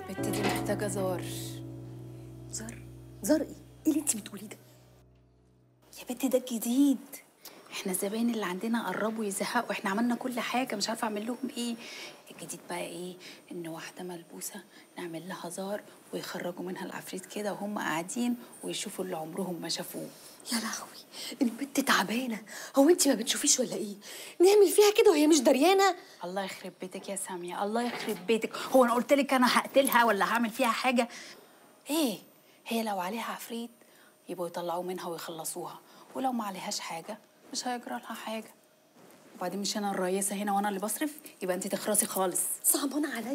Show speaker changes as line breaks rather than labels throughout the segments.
البت دي محتاجه زار
زر زر ايه؟ ايه اللي انت بتقوليه ده؟
يا بنتي ده الجديد احنا الزباين اللي عندنا قربوا يزهقوا احنا عملنا كل حاجه مش عارفه اعمل لهم ايه الجديد بقى ايه ان واحده ملبوسه نعمل لها زار ويخرجوا منها العفريت كده وهم قاعدين ويشوفوا اللي عمرهم ما شافوه
يا لهوي البت تعبانه هو انت ما بتشوفيش ولا ايه؟ نعمل فيها كده وهي مش دريانه
الله يخرب بيتك يا ساميه الله يخرب بيتك هو انا قلت لك انا هقتلها ولا هعمل فيها حاجه ايه هي لو عليها عفريت يبقوا يطلعوا منها ويخلصوها ولو ما عليهاش حاجه مش هيجرى لها حاجه وبعدين مش انا الرئيسه هنا وانا اللي بصرف يبقى انت تخرسي خالص
صعبان عليا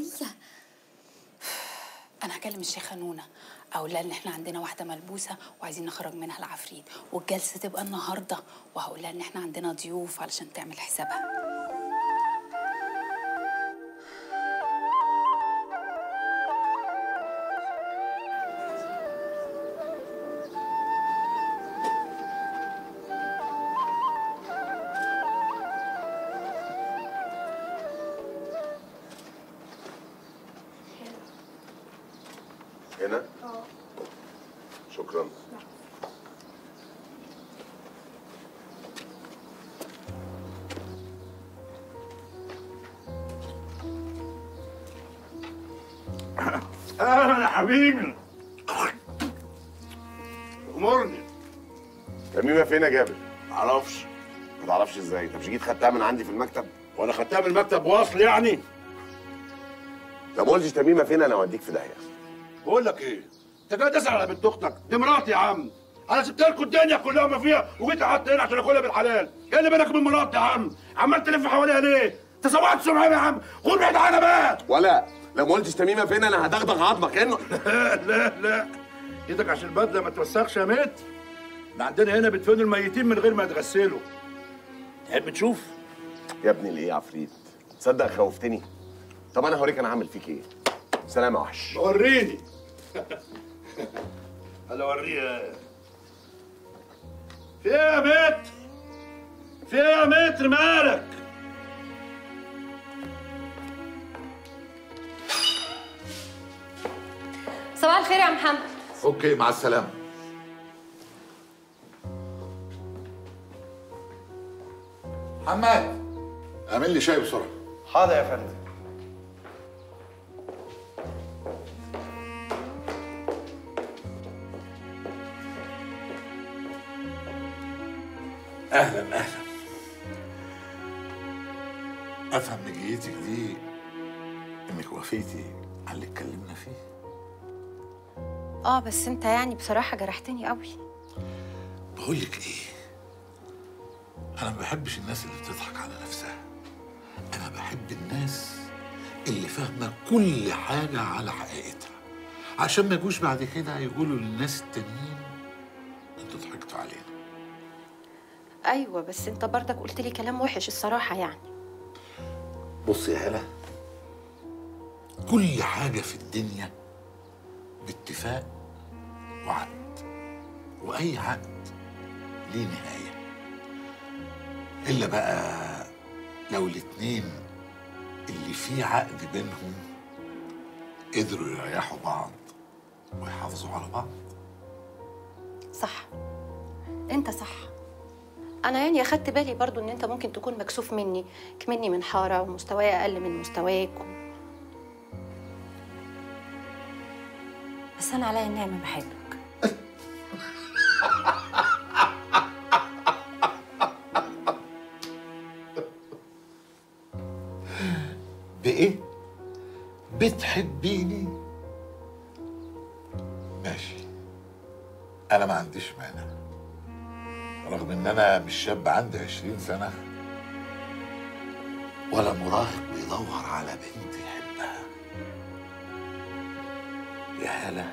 انا هكلم الشيخه نونه اقول لها ان احنا عندنا واحده ملبوسه وعايزين نخرج منها العفريت والجلسه تبقى النهارده وهقول لها ان احنا عندنا ضيوف علشان تعمل حسابها
هنا؟ شكرا
اهلا يا حبيبي امرني
تميمه فين يا جابر؟
معرفش
ما تعرفش ازاي؟ انت مش جيت خدتها من عندي في المكتب؟
وانا خدتها من المكتب واصل يعني
لو ما قلتش تميمه فين انا اوديك في داهيه
بقول لك ايه انت جاي تسال على بنت اختك دي مراتي يا عم انا سبت لكم الدنيا كلها ما فيها وجيت قعدت هنا عشان اكلها بالحلال ايه اللي بينك وبين مراتي يا عم عمال تلف حواليها ليه انت سوحت سمعه يا عم خد بعيد عنها بقى
ولا لو ما قلتش تميمه فين انا هدغدغ عظمك انه
لا لا لا ايدك عشان البدله ما توسخش يا ميت ده عندنا هنا بيدفنوا الميتين من غير ما يتغسلوا تحب تشوف
يا ابني الايه يا عفريت تصدق خوفتني طب انا هوريك انا هعمل فيك ايه سلام يا وحش
وريني هلا وريها في ايه يا متر في ايه يا متر مالك
صباح الخير يا محمد
اوكي مع السلامه محمد اعمل لي شاي بسرعه
حاضر يا فندم
اهلا اهلا افهم من جيتك دي انك وافيتي على اللي اتكلمنا فيه
اه بس انت يعني بصراحه جرحتني قوي
بقول لك ايه انا ما بحبش الناس اللي بتضحك على نفسها انا بحب الناس اللي فاهمه كل حاجه على حقيقتها عشان ما يجوش بعد كده يقولوا للناس التانيين انتوا ضحكتوا علينا
ايوه بس انت برضك قلت لي كلام وحش الصراحه يعني
بص يا هلا كل حاجة في الدنيا باتفاق وعقد وأي عقد ليه نهاية إلا بقى لو الاتنين اللي فيه عقد بينهم قدروا يريحوا بعض ويحافظوا على بعض
صح انت صح انا يعني اخدت بالي برضو ان انت ممكن تكون مكسوف مني كمني من حاره ومستواي اقل من مستواك و... بس انا عليا النعمه بحبك
بإيه؟ بتحبيني؟ ماشي أنا ما عنديش مانع رغم إن أنا مش شاب عندي عشرين سنة ولا مراهق بيدور على بنت يحبها يا هلا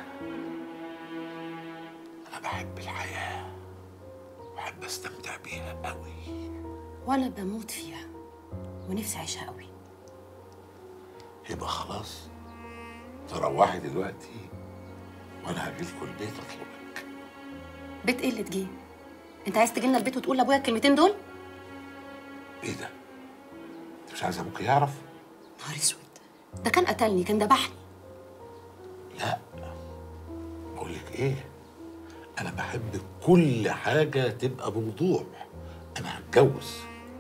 أنا بحب الحياة بحب أستمتع بيها قوي
وانا بموت فيها ونفسي اعيشها قوي
يبقى خلاص تروحي دلوقتي وانا هجيلكوا البيت اطلبك
بيت ايه اللي تجيه انت عايز تجي لنا البيت وتقول لابويا الكلمتين دول
ايه ده انت مش عايز ابوك يعرف
نهار اسود ده كان قتلني كان ذبحني
لا بقول لك ايه انا بحب كل حاجه تبقى بوضوح انا هتجوز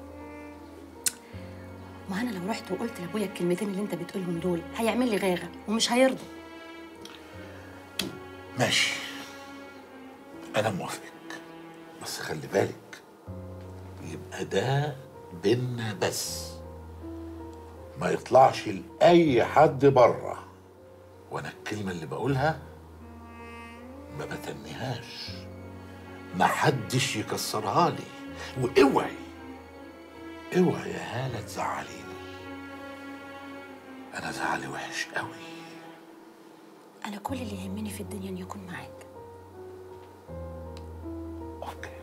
ما انا لو رحت وقلت لابويا الكلمتين اللي انت بتقولهم دول هيعمل لي غيره ومش هيرضى
ماشي انا موافق بس خلي بالك يبقى ده بينا بس ما يطلعش لاي حد بره وانا الكلمه اللي بقولها ما بتنيهاش ما حدش يكسرها لي واوعي اوعي يا هاله تزعليني انا زعلي وحش قوي
انا كل اللي يهمني في الدنيا ان يكون معاك
اوكي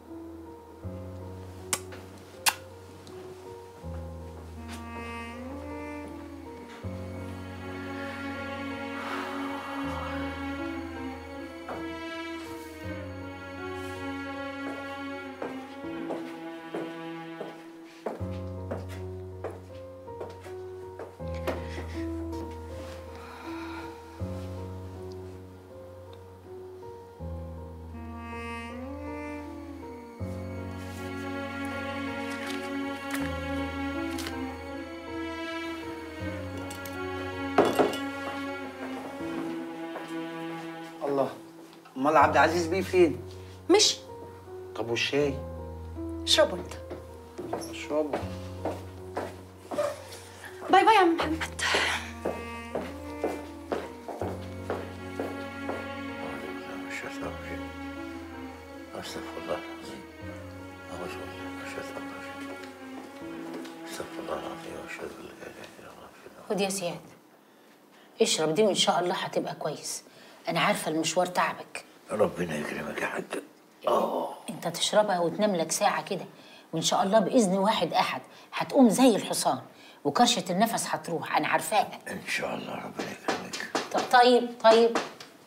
الله امال عبد العزيز بيه فين
مش
طب والشاي
اشربوا انت
اشربه
باي باي يا عم محمد
استغفر الله العظيم أعوذ بالله من الشيطان الرجيم استغفر الله العظيم واشهد ان لا اله الا الله
خد يا سياد اشرب دي وان شاء الله هتبقى كويس انا عارفه المشوار تعبك
ربنا يكرمك يا حاج
انت تشربها وتنام لك ساعه كده وان شاء الله باذن واحد احد هتقوم زي الحصان وكرشه النفس هتروح انا عارفاها
ان شاء الله ربنا يكرمك
ط- طيب طيب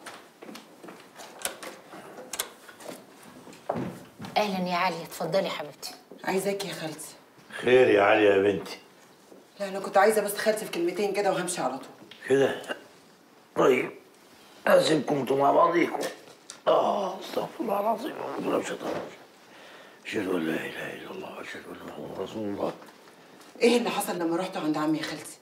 اهلا يا عليا اتفضلي يا حبيبتي
عايزاك يا خالتي
خير يا علي يا بنتي
لا انا كنت عايزه بس خالتي في كلمتين كده وهمشي على طول
كده طيب اسيبكم انتوا مع بعضيكم اه استغفر الله العظيم اعوذ بالله من الشيطان الرجيم اشهد ان لا اله الا الله واشهد ان محمدا رسول الله
ايه اللي حصل لما رحتوا عند عمي يا خالتي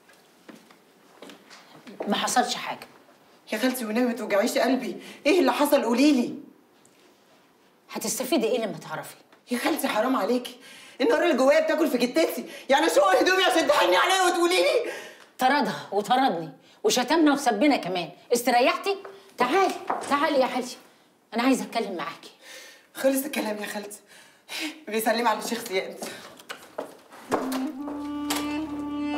ما حصلش حاجه
يا خالتي وناوي توجعيش قلبي ايه اللي حصل قولي لي
هتستفيدي ايه لما تعرفي
يا خالتي حرام عليكي النار اللي جوايا بتاكل في جتتي يعني شو هدومي عشان تحني عليا وتقولي لي
طردها وطردني وشتمنا وسبنا كمان استريحتي تعالي تعالي يا حالتي انا عايزه اتكلم معاكي
خلص الكلام يا خالتي بيسلم على الشيخ زياد